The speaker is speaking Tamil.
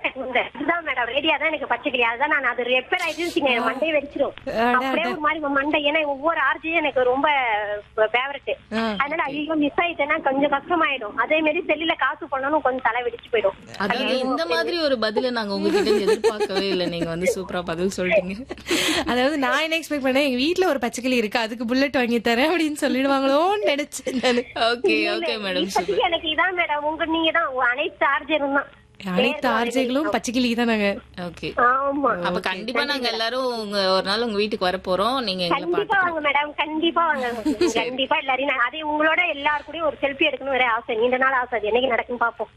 எனக்கு இந்த இதுதான் மேடம் ரேடியா தான் எனக்கு பச்சைக்கிளி அதுதான் நான் அது ரிப்பேர் ஆயிடுச்சுங்க என் மண்டையை வெடிச்சிடும் அட, அப்படியே ஒரு மாதிரி மண்டை ஏன்னா ஒவ்வொரு ஆர்ஜியும் எனக்கு ரொம்ப ஃபேவரட் ஆ. அதனால ஐயோ மிஸ் ஆயிட்டேன்னா கொஞ்சம் கஷ்டமாயிடும் அதே மாதிரி செல்லுல காசு பண்ணணும் கொஞ்சம் தலை வெடிச்சு போயிடும் அதாவது இந்த மாதிரி ஒரு பதில நாங்க உங்ககிட்ட இருந்து எதிர்பார்க்கவே இல்லை நீங்க வந்து சூப்பரா பதில் சொல்லிட்டீங்க அதாவது நான் என்ன எக்ஸ்பெக்ட் பண்ணேன் எங்க வீட்ல ஒரு பச்சைக்கிளி இருக்கு அதுக்கு புல்லட் வாங்கி தரேன் அப்படின்னு சொல்லிடுவாங்களோன்னு நினைச்சேன் நானு ஓகே ஓகே மேடம் இப்போதைக்கு எனக்கு இதான் மேடம் உங்க நீங்க தான் உங்க அனைத்து ஆர்ஜரும் தான் அனைத்து ஆர்ஜைகளும் பச்சைக்கிளி தான் நாங்க ஓகே ஆமா அப்ப கண்டிப்பா நாங்க எல்லாரும் உங்க ஒரு நாள் உங்க வீட்டுக்கு வர போறோம் நீங்க எங்களை கண்டிப்பா பாத்து வாங்க மேடம் கண்டிப்பா வாங்க கண்டிப்பா எல்லாரையும் நான் அதே உங்களோட எல்லாரு கூடயும் ஒரு செல்ஃபி எடுக்கணும் வேற ஆசை நீண்ட நாள் ஆசை அது என்னைக்கு நடக்குன்னு பாப்போம்